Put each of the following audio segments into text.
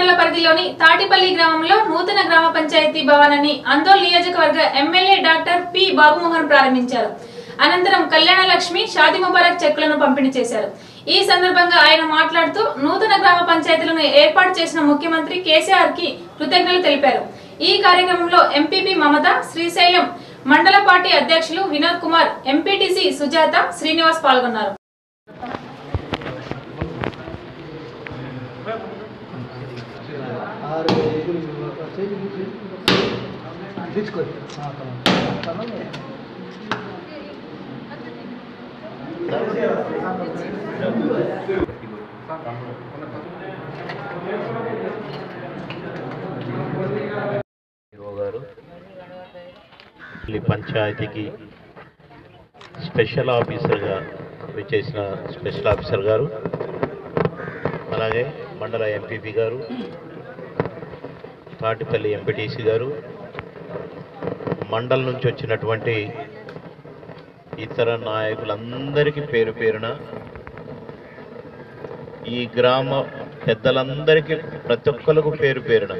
మండల పరిధిలోని తాటిపల్లి గ్రామంలో నూతన గ్రామ పంచాయతీ భవనాన్ని అందోల్ నియోజకవర్గ ఎమ్మెల్యే డాక్టర్ పి బాబుమోహన్ ప్రారంభించారు అనంతరం కళ్యాణ లక్ష్మి షాది ముబారక్ చెక్కులను పంపిణీ చేశారు ఈ సందర్భంగా ఆయన మాట్లాడుతూ నూతన గ్రామ పంచాయతీలను ఏర్పాటు చేసిన ముఖ్యమంత్రి కేసీఆర్ కి కృతజ్ఞతలు తెలిపారు ఈ కార్యక్రమంలో ఎంపీపీ మమత శ్రీశైలం మండల పార్టీ అధ్యక్షులు వినోద్ కుమార్ ఎంపీటీసీ సుజాత శ్రీనివాస్ పాల్గొన్నారు ఈఓ గారు ఈ పంచాయతీకి స్పెషల్ ఆఫీసర్గా విచ్చేసిన స్పెషల్ ఆఫీసర్ గారు అలాగే మండల ఎంపీపీ గారు తాటిపల్లి ఎంపీటీసీ గారు మండల్ నుంచి వచ్చినటువంటి ఇతర నాయకులందరికీ పేరు పేరున ఈ గ్రామ పెద్దలందరికీ ప్రతి ఒక్కరికి పేరు పేరున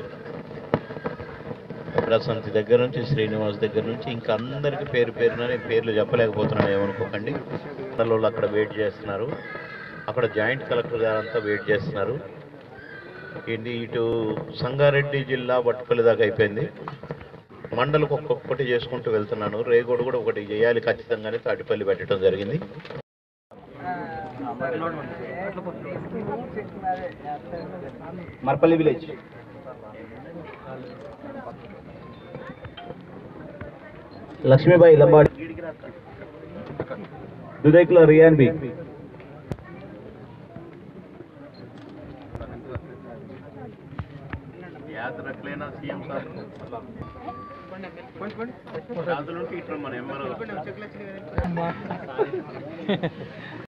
ప్రశాంతి దగ్గర నుంచి శ్రీనివాస్ దగ్గర నుంచి ఇంకా అందరికి పేరు పేరున నేను పేర్లు చెప్పలేకపోతున్నాను ఏమనుకోకండి వాళ్ళు అక్కడ వెయిట్ చేస్తున్నారు అక్కడ జాయింట్ కలెక్టర్ గారు అంతా వెయిట్ చేస్తున్నారు ఏంటి ఇటు సంగారెడ్డి జిల్లా వట్టుపల్లి దాకా అయిపోయింది మండలకు ఒక్కొక్కటి చేసుకుంటూ వెళ్తున్నాను రేగోడు కూడా ఒకటి చేయాలి ఖచ్చితంగానే తాటిపల్లి పెట్టడం జరిగింది మర్పల్లి విలేజ్ లక్ష్మీబాయి లంబాడి దుదైకుల రియాన్ బి యాద రఖలేనా సీఎం సార్ రాజులుంటే ఇట్లా మన ఎంఆర్ఓ